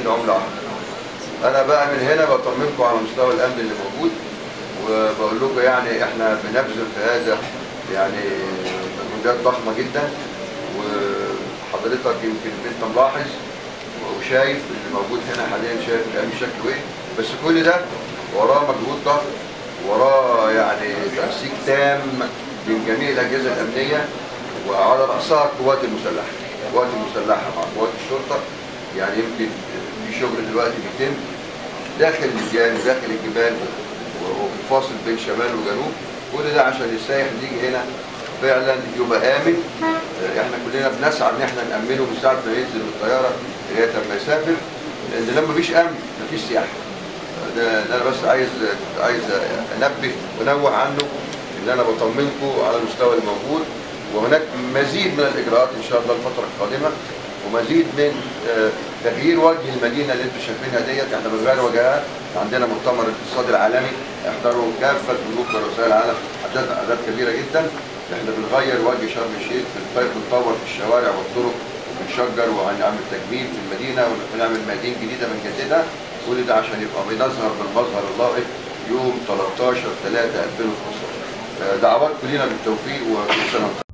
عمله واحده انا بقى من هنا بطمنكم على مستوى الامن اللي موجود وبقول لكم يعني احنا بنبذل في هذا يعني مجهودات ضخمه جدا وحضرتك يمكن انت ملاحظ وشايف اللي موجود هنا حاليا شايف الامن شكله ايه بس كل ده وراه مجهود ضخم وراه يعني تنسيق تام من جميع الاجهزه الامنيه وعلى راسها القوات المسلحه القوات المسلحه مع قوات الشرطه يعني يمكن في شغل دلوقتي بيتم داخل اللجان وداخل الجبال وفاصل بين شمال وجنوب كل ده عشان السائح اللي يجي هنا فعلا يبقى امن آه، احنا كلنا بنسعى ان احنا نامنه من ساعه ما ينزل من الطياره لغايه ما يسافر لان لما مفيش امن مفيش سياحه ده ده انا بس عايز عايز انبه وانوه عنه ان انا بطمنكم على المستوى الموجود وهناك مزيد من الاجراءات ان شاء الله الفتره القادمه ومزيد من آه، تغيير وجه المدينه اللي انتم شايفينها ديت احنا بنغير وجهها عندنا مؤتمر الاقتصاد العالمي يحضروا كافه ملوك ورؤساء العالم اعداد اعداد كبيره جدا احنا بنغير وجه شرم الشيخ بنطير- بنطور في الشوارع والطرق بنشجر وهنعمل تجميل في المدينه ونعمل ميادين جديده بنجددها كل ده عشان يبقى بنظهر بالمظهر اللائق يوم 13 3 2015 آه، دعواتكم لينا بالتوفيق وكل سنه وانتم